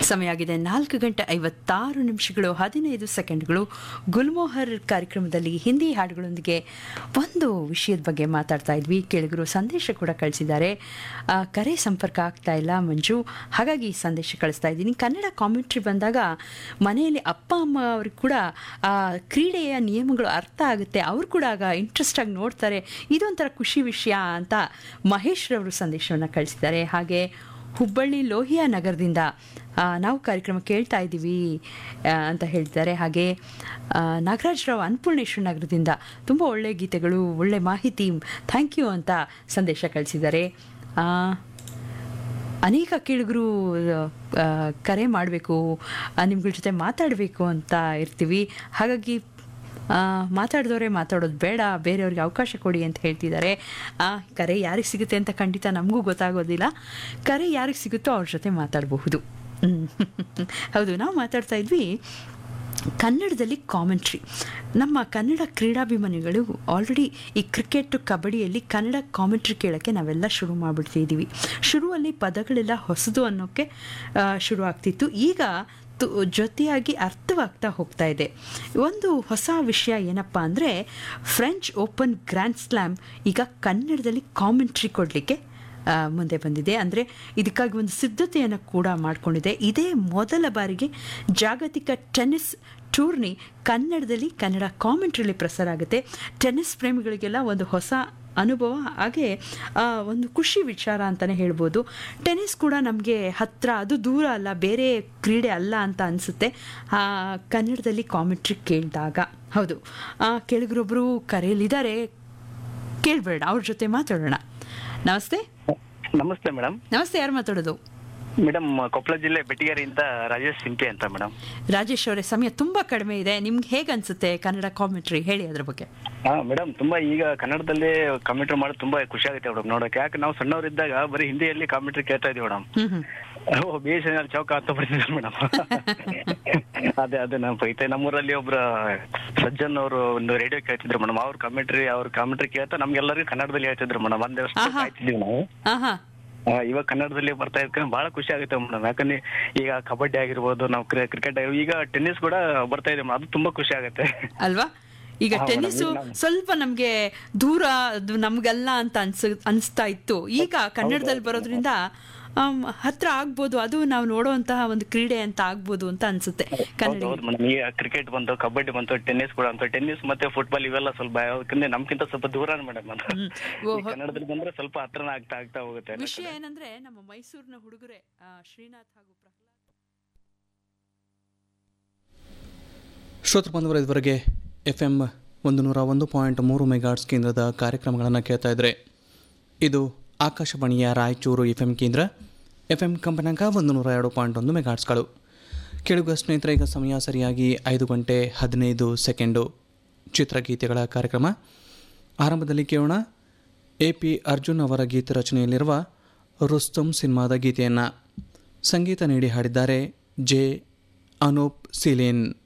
ಸಮಯ ಆಗಿದೆ ನಾಲ್ಕು ಗಂಟೆ ಐವತ್ತಾರು ನಿಮಿಷಗಳು ಹದಿನೈದು ಸೆಕೆಂಡ್ಗಳು ಗುಲ್ಮೋಹರ್ ಕಾರ್ಯಕ್ರಮದಲ್ಲಿ ಹಿಂದಿ ಹಾಡುಗಳೊಂದಿಗೆ ಒಂದು ವಿಷಯದ ಬಗ್ಗೆ ಮಾತಾಡ್ತಾ ಇದ್ವಿ ಕೇಳಿಗರು ಸಂದೇಶ ಕೂಡ ಕಳಿಸಿದ್ದಾರೆ ಆ, ಕರೆ ಸಂಪರ್ಕ ಆಗ್ತಾ ಇಲ್ಲ ಮಂಜು ಹಾಗಾಗಿ ಈ ಸಂದೇಶ ಕಳಿಸ್ತಾ ಇದ್ದೀನಿ ಕನ್ನಡ ಕಾಮೆಂಟ್ರಿ ಬಂದಾಗ ಮನೆಯಲ್ಲಿ ಅಪ್ಪ ಅಮ್ಮ ಅವ್ರಿಗೆ ಕೂಡ ಆ ಕ್ರೀಡೆಯ ನಿಯಮಗಳು ಅರ್ಥ ಆಗುತ್ತೆ ಅವ್ರು ಕೂಡ ಆಗ ಇಂಟ್ರೆಸ್ಟ್ ಆಗಿ ನೋಡ್ತಾರೆ ಇದೊಂಥರ ಖುಷಿ ವಿಷಯ ಅಂತ ಮಹೇಶ್ ರವರು ಸಂದೇಶವನ್ನು ಕಳಿಸಿದ್ದಾರೆ ಹಾಗೆ ಹುಬ್ಬಳ್ಳಿ ಲೋಹಿಯಾ ನಗರದಿಂದ ಆ, ನಾವು ಕಾರ್ಯಕ್ರಮ ಕೇಳ್ತಾ ಇದ್ದೀವಿ ಆ, ಅಂತ ಹೇಳ್ತಾರೆ ಹಾಗೆ ಆ, ನಾಗರಾಜರಾವ್ ಅನ್ನಪೂರ್ಣೇಶ್ವರ ನಗರದಿಂದ ತುಂಬ ಒಳ್ಳೆ ಗೀತೆಗಳು ಒಳ್ಳೆ ಮಾಹಿತಿ ಥ್ಯಾಂಕ್ ಯು ಅಂತ ಸಂದೇಶ ಕಳಿಸಿದ್ದಾರೆ ಆ, ಅನೇಕ ಕೇಳುಗರು ಆ, ಕರೆ ಮಾಡಬೇಕು ನಿಮ್ಗಳ ಜೊತೆ ಮಾತಾಡಬೇಕು ಅಂತ ಇರ್ತೀವಿ ಹಾಗಾಗಿ ಆ, ಮಾತಾಡಿದವರೇ ಮಾತಾಡೋದು ಬೇಡ ಬೇರೆಯವ್ರಿಗೆ ಅವಕಾಶ ಕೊಡಿ ಅಂತ ಹೇಳ್ತಿದ್ದಾರೆ ಆ, ಕರೆ ಯಾರಿಗೆ ಸಿಗುತ್ತೆ ಅಂತ ಖಂಡಿತ ನಮಗೂ ಗೊತ್ತಾಗೋದಿಲ್ಲ ಕರೆ ಯಾರಿಗೆ ಸಿಗುತ್ತೋ ಅವ್ರ ಜೊತೆ ಮಾತಾಡಬಹುದು ಹ್ಮ್. ಹೌದು ನಾವು ಮಾತಾಡ್ತಾ ಇದ್ವಿ ಕನ್ನಡದಲ್ಲಿ ಕಾಮೆಂಟ್ರಿ ನಮ್ಮ ಕನ್ನಡ ಕ್ರೀಡಾಭಿಮಾನಿಗಳು ಆಲ್ರೆಡಿ ಈ ಕ್ರಿಕೆಟ್ ಕಬಡ್ಡಿಯಲ್ಲಿ ಕನ್ನಡ ಕಾಮೆಂಟ್ರಿ ಕೇಳೋಕ್ಕೆ ನಾವೆಲ್ಲ ಶುರು ಮಾಡಿಬಿಡ್ತಿದ್ದೀವಿ ಶುರುವಲ್ಲಿ ಪದಗಳೆಲ್ಲ ಹೊಸದು ಅನ್ನೋಕ್ಕೆ ಆ, ಶುರು ಆಗ್ತಿತ್ತು ಈಗ ತು- ಜೊತೆಯಾಗಿ ಅರ್ಥವಾಗ್ತಾ ಹೋಗ್ತಾ ಇದೆ ಒಂದು ಹೊಸ ವಿಷಯ ಏನಪ್ಪ ಅಂದರೆ ಫ್ರೆಂಚ್ ಓಪನ್ ಗ್ರ್ಯಾಂಡ್ ಸ್ಲ್ಯಾಮ್ ಈಗ ಕನ್ನಡದಲ್ಲಿ ಕಾಮೆಂಟ್ರಿ ಕೊಡಲಿಕ್ಕೆ ಆ, ಮುಂದೆ ಬಂದಿದೆ ಅಂದರೆ ಇದಕ್ಕಾಗಿ ಒಂದು ಸಿದ್ಧತೆಯನ್ನು ಕೂಡ ಮಾಡಿಕೊಂಡಿದೆ ಇದೇ ಮೊದಲ ಬಾರಿಗೆ ಜಾಗತಿಕ ಟೆನ್ನಿಸ್ ಟೂರ್ನಿ ಕನ್ನಡದಲ್ಲಿ ಕನ್ನಡ ಕಾಮೆಂಟ್ರಿಲಿ ಪ್ರಸಾರ ಆಗುತ್ತೆ ಟೆನ್ನಿಸ್ ಪ್ರೇಮಿಗಳಿಗೆಲ್ಲ ಒಂದು ಹೊಸ ಅನುಭವ ಹಾಗೆ ಆ, ಒಂದು ಖುಷಿ ವಿಚಾರ ಅಂತಲೇ ಹೇಳ್ಬೋದು ಟೆನ್ನಿಸ್ ಕೂಡ ನಮಗೆ ಹತ್ರ ಅದು ದೂರ ಅಲ್ಲ ಬೇರೆ ಕ್ರೀಡೆ ಅಲ್ಲ ಅಂತ ಅನಿಸುತ್ತೆ ಕನ್ನಡದಲ್ಲಿ ಕಾಮೆಂಟ್ರಿ ಕೇಳಿದಾಗ ಹೌದು ಆ, ಕೆಳಗರೊಬ್ಬರು ಕರೆಯಲಿದ್ದಾರೆ ಕೇಳಬೇಡ ಅವ್ರ ಜೊತೆ ಮಾತಾಡೋಣ ನಮಸ್ತೆ ನಮಸ್ತೆ ಮೇಡಮ್ ನಮಸ್ತೆ ಯಾರು ಮಾತಾಡೋದು ಮೇಡಮ್ ಕೊಪ್ಪಳ ಜಿಲ್ಲೆ ಬೆಟ್ಟಿಗೆರೆಯಿಂದ ರಾಜೇಶ್ ಸಿಂಪಿ ಅಂತ ಮೇಡಮ್ ರಾಜೇಶ್ ಅವರೇ ಸಮಯ ತುಂಬಾ ಕಡಿಮೆ ಇದೆ ನಿಮ್ಗೆ ಹೇಗೆ ಅನ್ಸುತ್ತೆ ಕನ್ನಡ ಕಾಮೆಂಟ್ರಿ ಹೇಳಿ ಅದ್ರ ಬಗ್ಗೆ ಹಾ ಮೇಡಮ್ ತುಂಬಾ ಈಗ ಕನ್ನಡದಲ್ಲಿ ಕಾಮೆಂಟ್ರಿ ಮಾಡೋದು ತುಂಬಾ ಖುಷಿ ಆಗುತ್ತೆ ಮೇಡಮ್ ನೋಡಕ್ಕೆ ಯಾಕೆ ನಾವು ಸಣ್ಣವರಿದ್ದಾಗ ಬರೀ ಹಿಂದಿಯಲ್ಲಿ ಕಾಮೆಂಟ್ರಿ ಕೇಳ್ತಾ ಇದೀವಿ ಮೇಡಮ್ ಹ್ಮ್ ಹ್ಮ್ ಓ ಬಿ ಎಸ್ ಎನ್ ಚೌಕ ಅಂತ ಬರ್ತಿದ್ರು ಮೇಡಮ್ ಅದೇ ಅದೇ ನಮ್ಮ ಐತೆ ನಮ್ಮೂರಲ್ಲಿ ಒಬ್ರ ಸಜ್ಜನ್ ಅವರು ಒಂದು ರೇಡಿಯೋ ಕೇಳ್ತಿದ್ರು ಮೇಡಮ್ ಅವ್ರ ಕಾಮೆಂಟ್ರಿ ಅವ್ರ ಕಾಮೆಂಟ್ರಿ ಕೇಳ್ತಾ ನಮ್ಗೆಲ್ಲರಿಗೂ ಕನ್ನಡದಲ್ಲಿ ಹೇಳ್ತಿದ್ರು ಮೇಡಮ್ ಒಂದ್ ವರ್ಷ ಆಹಾ. ಕಾಯ್ತಿದ್ವಿ ನಾವು ಆಹಾ ಆ, ಇವಾಗ ಕನ್ನಡದಲ್ಲಿ ಬರ್ತಾ ಇದ್ಕೆ ಬಹಳ ಖುಷಿ ಆಗುತ್ತೆ ಮೇಡಮ್ ಯಾಕಂದ್ರೆ ಈಗ ಕಬಡ್ಡಿ ಆಗಿರ್ಬೋದು ನಾವು ಕ್ರಿಕೆಟ್ ಈಗ ಟೆನ್ನಿಸ್ ಕೂಡ ಬರ್ತಾ ಇದೆ ಅದು ತುಂಬಾ ಖುಷಿ ಆಗುತ್ತೆ ಅಲ್ವಾ ಈಗ ಹಾ, ಟೆನ್ನಿಸ್ ಮೇಡಮ್, ಈಗ ಸ್ವಲ್ಪ ನಮ್ಗೆ ದೂರ ಅದು ನಮ್ಗಲ್ಲ ಅಂತ ಅನ್ಸ ಅನ್ಸ್ತಾ ಇತ್ತು ಈಗ ಕನ್ನಡದಲ್ಲಿ ಬರೋದ್ರಿಂದ ಆಮ್, ಹತ್ರ ಆಗ್ಬೋದು ಅದು ನಾವು ನೋಡುವಂತಹ ಒಂದು ಕ್ರೀಡೆ ಅಂತ ಆಗ್ಬೋದು ಅಂತ ಅನ್ಸುತ್ತೆ ಕನ್ನಡ ಹೌದು ಮೇಡಮ್ ಈಗ ಕ್ರಿಕೆಟ್ ಬಂತು ಕಬಡ್ಡಿ ಬಂತು ಟೆನ್ನಿಸ್ ಕೂಡ ಅಂತ ಟೆನ್ನಿಸ್ ಮತ್ತೆ ಫುಟ್ಬಾಲ್ ಇವೆಲ್ಲ ಸ್ವಲ್ಪ ಯಾಕಂದ್ರೆ ನಮ್ಗಿಂತ ಸ್ವಲ್ಪ ದೂರ ಮೇಡಮ್ ಅದು ಹ್ಮ್. ಓ, ಈ ಕನ್ನಡದಲ್ಲಿ ಬಂದ್ರೆ ಸ್ವಲ್ಪ ಹತ್ರನ ಆಗ್ತಾ ಆಗ್ತಾ ಹೋಗುತ್ತೆ ವಿಷಯ ಏನಂದ್ರೆ ನಮ್ಮ ಮೈಸೂರಿನ ಹುಡುಗರೆ ಆ, ಶ್ರೀನಾಥ್ ಹಾಗೂ ಪ್ರಹ್ಲಾದ್ ಶ್ರೋತೃ ಬಂಧುವರ ಇದುವರೆಗೆ ಎಫ್ ಎಮ್ ಒಂದು ನೂರ ಒಂದು ಪಾಯಿಂಟ್ ಮೂರು ಮೆಗಾಟ್ಸ್ ಕೇಂದ್ರದ ಕಾರ್ಯಕ್ರಮಗಳನ್ನು ಕೇಳ್ತಾ ಇದ್ದಾರೆ ಇದು ಆಕಾಶವಾಣಿಯ ರಾಯಚೂರು ಎಫ್ ಎಂ ಕೇಂದ್ರ ಎಫ್ ಎಂ ಕಂಪನಾಂಕ ಒಂದು ನೂರ ಎರಡು ಪಾಯಿಂಟ್ ಒಂದು ಮೆಗಾಟ್ಸ್ಗಳು ಕೇಳುಗ ಸ್ನೇಹಿತರೆ ಈಗ ಸಮಯ ಸರಿಯಾಗಿ ಐದು ಗಂಟೆ ಹದಿನೈದು ಸೆಕೆಂಡು ಚಿತ್ರಗೀತೆಗಳ ಕಾರ್ಯಕ್ರಮ ಆರಂಭದಲ್ಲಿ ಕೇಳೋಣ ಎ ಪಿ ಅರ್ಜುನ್ ಅವರ ಗೀತ ರಚನೆಯಲ್ಲಿರುವ ರುಸ್ತುಂ ಸಿನಿಮಾದ ಗೀತೆಯನ್ನು ಸಂಗೀತ ನೀಡಿ ಹಾಡಿದ್ದಾರೆ ಜೆ ಅನೂಪ್ ಸಿಲೇನ್